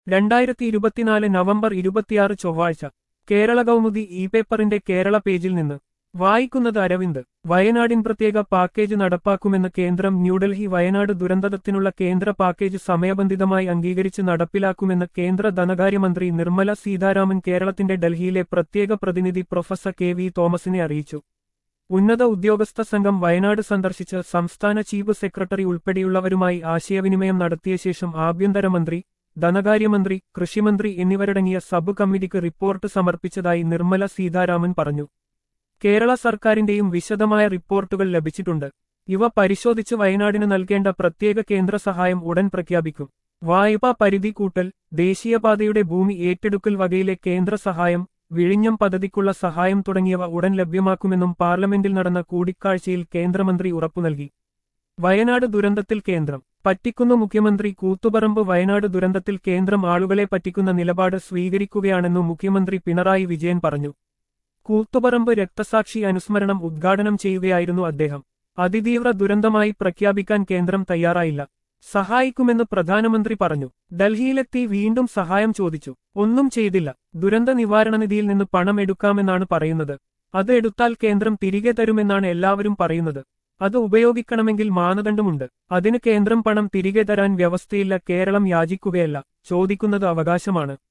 രണ്ടായിരത്തി ഇരുപത്തിനാല് നവംബർ ഇരുപത്തിയാറ് ചൊവ്വാഴ്ച കേരള കൗമുദി ഇ പേപ്പറിന്റെ കേരള പേജിൽ നിന്ന് വായിക്കുന്നത് അരവിന്ദ് വയനാടിൻ പ്രത്യേക പാക്കേജ് നടപ്പാക്കുമെന്ന് കേന്ദ്രം ന്യൂഡൽഹി വയനാട് ദുരന്തത്തിനുള്ള കേന്ദ്ര പാക്കേജ് സമയബന്ധിതമായി അംഗീകരിച്ച് നടപ്പിലാക്കുമെന്ന് കേന്ദ്ര ധനകാര്യമന്ത്രി നിർമ്മല സീതാരാമൻ കേരളത്തിന്റെ ഡൽഹിയിലെ പ്രത്യേക പ്രതിനിധി പ്രൊഫസർ കെ വി തോമസിനെ അറിയിച്ചു ഉന്നത ഉദ്യോഗസ്ഥ സംഘം വയനാട് സന്ദർശിച്ച് സംസ്ഥാന ചീഫ് സെക്രട്ടറി ഉൾപ്പെടെയുള്ളവരുമായി ആശയവിനിമയം നടത്തിയ ശേഷം ആഭ്യന്തരമന്ത്രി ധനകാര്യമന്ത്രി കൃഷിമന്ത്രി എന്നിവരടങ്ങിയ സബ് കമ്മിറ്റിക്ക് റിപ്പോർട്ട് സമർപ്പിച്ചതായി നിർമ്മല സീതാരാമൻ പറഞ്ഞു കേരള സർക്കാരിന്റെയും വിശദമായ റിപ്പോർട്ടുകൾ ലഭിച്ചിട്ടുണ്ട് ഇവ പരിശോധിച്ച് വയനാടിന് നൽകേണ്ട പ്രത്യേക കേന്ദ്ര സഹായം ഉടൻ പ്രഖ്യാപിക്കും വായ്പാ പരിധി കൂട്ടൽ ദേശീയപാതയുടെ ഭൂമി ഏറ്റെടുക്കൽ വകയിലെ കേന്ദ്ര സഹായം വിഴിഞ്ഞം പദ്ധതിക്കുള്ള സഹായം തുടങ്ങിയവ ഉടൻ ലഭ്യമാക്കുമെന്നും പാർലമെന്റിൽ നടന്ന കൂടിക്കാഴ്ചയിൽ കേന്ദ്രമന്ത്രി ഉറപ്പു നൽകി വയനാട് ദുരന്തത്തിൽ കേന്ദ്രം പറ്റിക്കുന്ന മുഖ്യമന്ത്രി കൂത്തുപറമ്പ് വയനാട് ദുരന്തത്തിൽ കേന്ദ്രം ആളുകളെ പറ്റിക്കുന്ന നിലപാട് സ്വീകരിക്കുകയാണെന്നും മുഖ്യമന്ത്രി പിണറായി വിജയൻ പറഞ്ഞു കൂത്തുപറമ്പ് രക്തസാക്ഷി അനുസ്മരണം ഉദ്ഘാടനം ചെയ്യുകയായിരുന്നു അദ്ദേഹം അതിതീവ്ര ദുരന്തമായി പ്രഖ്യാപിക്കാൻ കേന്ദ്രം തയ്യാറായില്ല സഹായിക്കുമെന്ന് പ്രധാനമന്ത്രി പറഞ്ഞു ഡൽഹിയിലെത്തി വീണ്ടും സഹായം ചോദിച്ചു ഒന്നും ചെയ്തില്ല ദുരന്ത നിവാരണ നിധിയിൽ നിന്ന് പണം എടുക്കാമെന്നാണ് പറയുന്നത് അത് എടുത്താൽ കേന്ദ്രം തിരികെ തരുമെന്നാണ് എല്ലാവരും പറയുന്നത് അത് ഉപയോഗിക്കണമെങ്കിൽ മാനദണ്ഡമുണ്ട് അതിന് കേന്ദ്രം പണം തിരികെ തരാൻ വ്യവസ്ഥയില്ല കേരളം യാചിക്കുകയല്ല ചോദിക്കുന്നത് അവകാശമാണ്